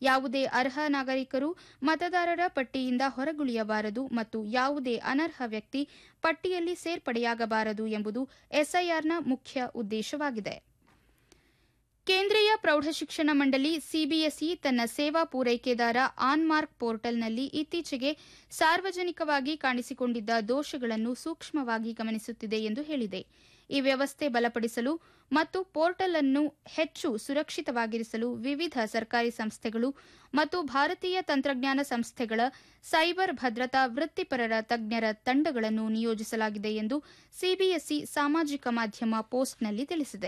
ಯಾವುದೇ ಅರ್ಹ ನಾಗರಿಕರು ಮತದಾರರ ಪಟ್ಟಿಯಿಂದ ಹೊರಗುಳಿಯಬಾರದು ಮತ್ತು ಯಾವುದೇ ಅನರ್ಹ ವ್ಯಕ್ತಿ ಪಟ್ಟಿಯಲ್ಲಿ ಸೇರ್ಪಡೆಯಾಗಬಾರದು ಎಂಬುದು ಎಸ್ಐಆರ್ನ ಮುಖ್ಯ ಉದ್ದೇಶವಾಗಿದೆ ಕೇಂದ್ರೀಯ ಪ್ರೌಢಶಿಕ್ಷಣ ಮಂಡಳಿ ಸಿಬಿಎಸ್ಇ ತನ್ನ ಸೇವಾ ಪೂರೈಕೆದಾರ ಆನ್ಮಾರ್ಕ್ ಪೋರ್ಟಲ್ನಲ್ಲಿ ಇತ್ತೀಚೆಗೆ ಸಾರ್ವಜನಿಕವಾಗಿ ಕಾಣಿಸಿಕೊಂಡಿದ್ದ ದೋಷಗಳನ್ನು ಸೂಕ್ಷ್ಮವಾಗಿ ಗಮನಿಸುತ್ತಿದೆ ಎಂದು ಹೇಳಿದೆ ಈ ವ್ಯವಸ್ಥೆ ಬಲಪಡಿಸಲು ಮತ್ತು ಪೋರ್ಟಲ್ ಅನ್ನು ಹೆಚ್ಚು ಸುರಕ್ಷಿತವಾಗಿರಿಸಲು ವಿವಿಧ ಸರ್ಕಾರಿ ಸಂಸ್ಥೆಗಳು ಮತ್ತು ಭಾರತೀಯ ತಂತ್ರಜ್ಞಾನ ಸಂಸ್ಥೆಗಳ ಸೈಬರ್ ಭದ್ರತಾ ವೃತ್ತಿಪರರ ತಜ್ಞರ ತಂಡಗಳನ್ನು ನಿಯೋಜಿಸಲಾಗಿದೆ ಎಂದು ಸಿಬಿಎಸ್ಇ ಸಾಮಾಜಿಕ ಮಾಧ್ಯಮ ಪೋಸ್ಟ್ನಲ್ಲಿ ತಿಳಿಸಿದೆ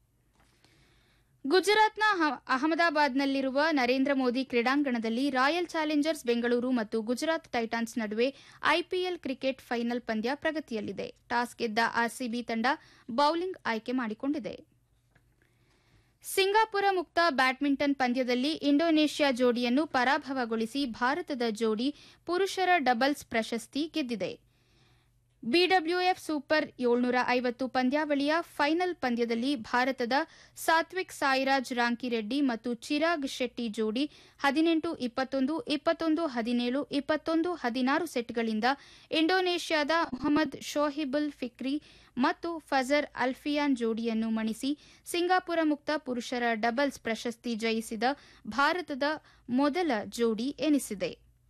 ಗುಜರಾತ್ನ ಅಹಮದಾಬಾದ್ನಲ್ಲಿರುವ ನರೇಂದ್ರ ಮೋದಿ ಕ್ರೀಡಾಂಗಣದಲ್ಲಿ ರಾಯಲ್ ಚಾಲೆಂಜರ್ಸ್ ಬೆಂಗಳೂರು ಮತ್ತು ಗುಜರಾತ್ ಟೈಟಾನ್ಸ್ ನಡುವೆ ಐಪಿಎಲ್ ಕ್ರಿಕೆಟ್ ಫೈನಲ್ ಪಂದ್ಯ ಪ್ರಗತಿಯಲ್ಲಿದೆ ಟಾಸ್ ಗೆದ್ದ ಆರ್ಸಿಬಿ ತಂಡ ಬೌಲಿಂಗ್ ಆಯ್ಕೆ ಮಾಡಿಕೊಂಡಿದೆ ಸಿಂಗಾಪುರ ಮುಕ್ತ ಬ್ಯಾಡ್ಮಿಂಟನ್ ಪಂದ್ಯದಲ್ಲಿ ಇಂಡೋನೇಷ್ಯಾ ಜೋಡಿಯನ್ನು ಪರಾಭವಗೊಳಿಸಿ ಭಾರತದ ಜೋಡಿ ಪುರುಷರ ಡಬಲ್ಸ್ ಪ್ರಶಸ್ತಿ ಗೆದ್ದಿದೆ ಬಿಡಬ್ಲ್ಯೂಎಫ್ ಸೂಪರ್ ಏಳ್ನೂರ ಐವತ್ತು ಪಂದ್ಯಾವಳಿಯ ಫೈನಲ್ ಪಂದ್ಯದಲ್ಲಿ ಭಾರತದ ಸಾತ್ವಿಕ್ ಸಾಯಿರಾಜ್ ರಾಂಕಿರೆಡ್ಡಿ ಮತ್ತು ಚಿರಾಗ್ ಶೆಟ್ಟಿ ಜೋಡಿ ಹದಿನೆಂಟು ಇಪ್ಪತ್ತೊಂದು ಇಪ್ಪತ್ತೊಂದು ಹದಿನೇಳು ಇಪ್ಪತ್ತೊಂದು ಹದಿನಾರು ಸೆಟ್ಗಳಿಂದ ಇಂಡೋನೇಷ್ಯಾದ ಮೊಹಮ್ಮದ್ ಶೋಹಿಬುಲ್ ಫಿಕ್ರಿ ಮತ್ತು ಫಜರ್ ಅಲ್ಫಿಯಾನ್ ಜೋಡಿಯನ್ನು ಮಣಿಸಿ ಸಿಂಗಾಪುರ ಮುಕ್ತ ಪುರುಷರ ಡಬಲ್ಸ್ ಪ್ರಶಸ್ತಿ ಜಯಿಸಿದ ಭಾರತದ ಮೊದಲ ಜೋಡಿ ಎನಿಸಿದೆ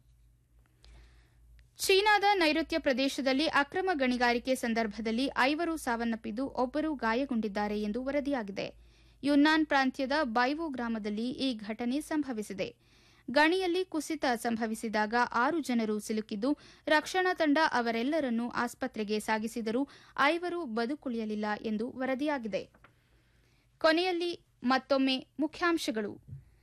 ಚೀನಾದ ನೈಋತ್ಯ ಪ್ರದೇಶದಲ್ಲಿ ಅಕ್ರಮ ಗಣಿಗಾರಿಕೆ ಸಂದರ್ಭದಲ್ಲಿ ಐವರು ಸಾವನ್ನಪ್ಪಿದ್ದು ಒಬ್ಬರು ಗಾಯಗೊಂಡಿದ್ದಾರೆ ಎಂದು ವರದಿಯಾಗಿದೆ ಯುನ್ನಾನ್ ಪ್ರಾಂತ್ಯದ ಬೈವೋ ಗ್ರಾಮದಲ್ಲಿ ಈ ಘಟನೆ ಸಂಭವಿಸಿದೆ ಗಣಿಯಲ್ಲಿ ಕುಸಿತ ಸಂಭವಿಸಿದಾಗ ಆರು ಜನರು ಸಿಲುಕಿದ್ದು ರಕ್ಷಣಾ ತಂಡ ಅವರೆಲ್ಲರನ್ನೂ ಆಸ್ಪತ್ರೆಗೆ ಸಾಗಿಸಿದರೂ ಐವರು ಬದುಕುಳಿಯಲಿಲ್ಲ ಎಂದು ವರದಿಯಾಗಿದೆ ಕೊನೆಯಲ್ಲಿ ಮತ್ತೊಮ್ಮೆ ಮುಖ್ಯಾಂಶಗಳು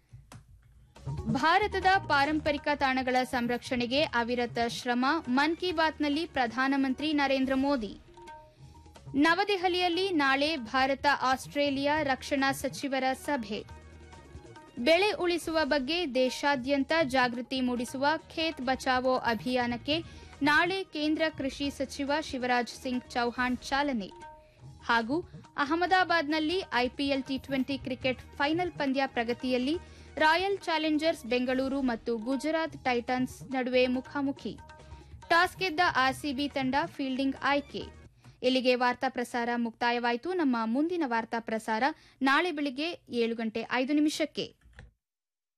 ಭಾರತದ ಪಾರಂಪರಿಕ ತಾಣಗಳ ಸಂರಕ್ಷಣೆಗೆ ಅವಿರತ ಶ್ರಮ ಮನ್ ಕಿ ಬಾತ್ನಲ್ಲಿ ಪ್ರಧಾನಮಂತ್ರಿ ನರೇಂದ್ರ ಮೋದಿ ನವದೆಹಲಿಯಲ್ಲಿ ನಾಳೆ ಭಾರತ ಆಸ್ಟ್ರೇಲಿಯಾ ರಕ್ಷಣಾ ಸಚಿವರ ಸಭೆ ಬೆಳೆ ಉಳಿಸುವ ಬಗ್ಗೆ ದೇಶಾದ್ಯಂತ ಜಾಗೃತಿ ಮೂಡಿಸುವ ಖೇತ್ ಬಚಾವೋ ಅಭಿಯಾನಕ್ಕೆ ನಾಳೆ ಕೇಂದ್ರ ಕೃಷಿ ಸಚಿವ ಶಿವರಾಜ್ ಸಿಂಗ್ ಚೌಹಾಣ್ ಚಾಲನೆ ಹಾಗೂ ಅಹಮದಾಬಾದ್ನಲ್ಲಿ IPL T twenty cricket final ಪಂದ್ಯ ಪ್ರಗತಿಯಲ್ಲಿ ರಾಯಲ್ ಚಾಲೆಂಜರ್ಸ್ ಬೆಂಗಳೂರು ಮತ್ತು ಗುಜರಾತ್ ಟೈಟನ್ಸ್ ನಡುವೆ ಮುಖಾಮುಖಿ ಟಾಸ್ ಗೆದ್ದ ಆರ್ಸಿಬಿ ತಂಡ ಫೀಲ್ಡಿಂಗ್ ಆಯ್ಕೆ ಇಲ್ಲಿಗೆ ವಾರ್ತಾ ಪ್ರಸಾರ ಮುಕ್ತಾಯವಾಯಿತು ನಮ್ಮ ಮುಂದಿನ ವಾರ್ತಾ ಪ್ರಸಾರ ನಾಳೆ ಬೆಳಿಗ್ಗೆ ಏಳು ಗಂಟೆ ಐದು ನಿಮಿಷಕ್ಕೆ